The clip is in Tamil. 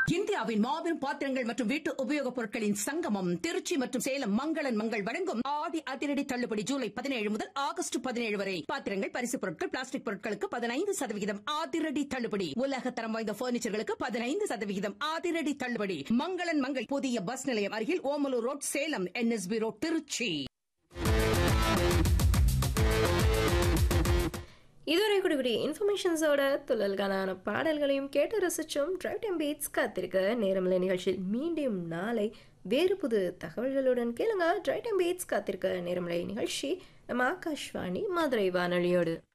இந்தியாவின் மாபெரும் பாத்திரங்கள் மற்றும் வீட்டு உபயோகப் பொருட்களின் சங்கமம் திருச்சி மற்றும் சேலம் மங்களன் மங்கள் வழங்கும் ஆடி அதிரடி தள்ளுபடி ஜூலை பதினேழு முதல் ஆகஸ்ட் பதினேழு வரை பாத்திரங்கள் பரிசுப் பொருட்கள் பிளாஸ்டிக் பொருட்களுக்கு பதினைந்து சதவிகிதம் அதிரடி தள்ளுபடி உலக தரம் வாய்ந்த பர்னிச்சர்களுக்கு பதினைந்து சதவிகிதம் அதிரடி தள்ளுபடி மங்களன் மங்கள் புதிய பஸ் நிலையம் அருகில் Omalur road Salem NSB road Trichy இதுவரை கூடிய இன்ஃபர்மேஷன்ஸோட துள்ளல்களான பாடல்களையும் கேட்டு ரசிச்சும் டிரைவ் டைம் பீட்ஸ் காத்திருக்க நேரமில்லை நிகழ்ச்சியில் மீண்டும் நாளை வேறு புது தகவல்களுடன் கேளுங்க டிரைவ் டைம் பீட்ஸ் காத்திருக்க நேரமில்லை நிகழ்ச்சி நம்ம ஆகாஷ்வாணி மதுரை வானொலியோடு